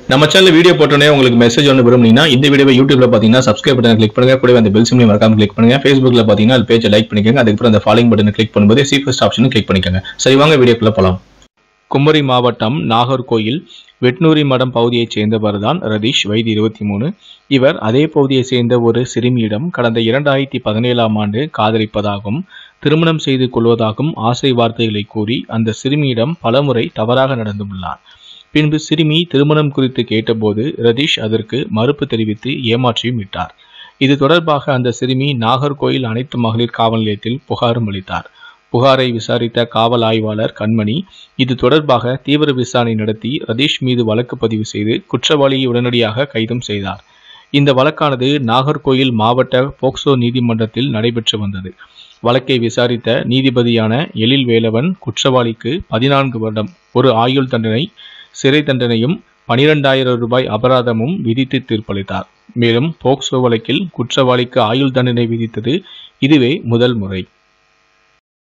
நம்ம channel video போட்டோன்னே உங்களுக்கு மெசேஜ் ஒன்று விரும்புனீங்கன்னா இந்த வீடியோவை யூடியூப்ல பார்த்தீங்கன்னா சப்ஸ்கிரைப் பட்டன் கிளிக் பண்ணுங்க கூடவே அந்த பெல் சிம்லையும் மறக்காம கிளிக் பண்ணுங்க ஃபேஸ்புக்ல பார்த்தீங்கன்னா அது பேஜை லைக் பண்ணிக்கோங்க அதுக்கப்புறம் அந்த ஃபாலோயிங் பட்டனை கிளிக் பண்ணும்போது சி ஃபர்ஸ்ட் ஆப்ஷனும் கிளிக் பண்ணிக்கோங்க சரி வாங்க வீடியோக்குள்ள போலாம் குமரி மாவட்டம் நாகர்கோயில் வெட்னூரி மடம் பகுதியைச் சேர்ந்தவர் தான் ரதீஷ் வயது இருபத்தி மூணு இவர் அதே பகுதியைச் சேர்ந்த ஒரு சிறுமியிடம் கடந்த இரண்டாயிரத்தி பதினேழாம் ஆண்டு காதலிப்பதாகவும் திருமணம் செய்து கொள்வதாகவும் ஆசை வார்த்தைகளை கூறி அந்த சிறுமியிடம் பலமுறை தவறாக நடந்துள்ளார் பின்பு சிறுமி திருமணம் குறித்து கேட்டபோது ரதீஷ் அதற்கு மறுப்பு தெரிவித்து ஏமாற்றியும் விட்டார் இது தொடர்பாக அந்த சிறுமி நாகர்கோயில் அனைத்து மகளிர் காவல் நிலையத்தில் புகாரும் அளித்தார் புகாரை விசாரித்த காவல் ஆய்வாளர் கண்மணி இது தொடர்பாக தீவிர விசாரணை நடத்தி ரதீஷ் மீது வழக்கு பதிவு செய்து குற்றவாளியை உடனடியாக கைதும் செய்தார் இந்த வழக்கானது நாகர்கோயில் மாவட்ட போக்சோ நீதிமன்றத்தில் நடைபெற்று வந்தது வழக்கை விசாரித்த நீதிபதியான எழில் வேலவன் குற்றவாளிக்கு பதினான்கு வருடம் ஒரு ஆயுள் தண்டனை சிறை தண்டனையும் பனிரெண்டாயிரம் ரூபாய் அபராதமும் விதித்து தீர்ப்பளித்தார் மேலும் போக்சோ வழக்கில் குற்றவாளிக்கு ஆயுள் தண்டனை விதித்தது இதுவே முதல் முறை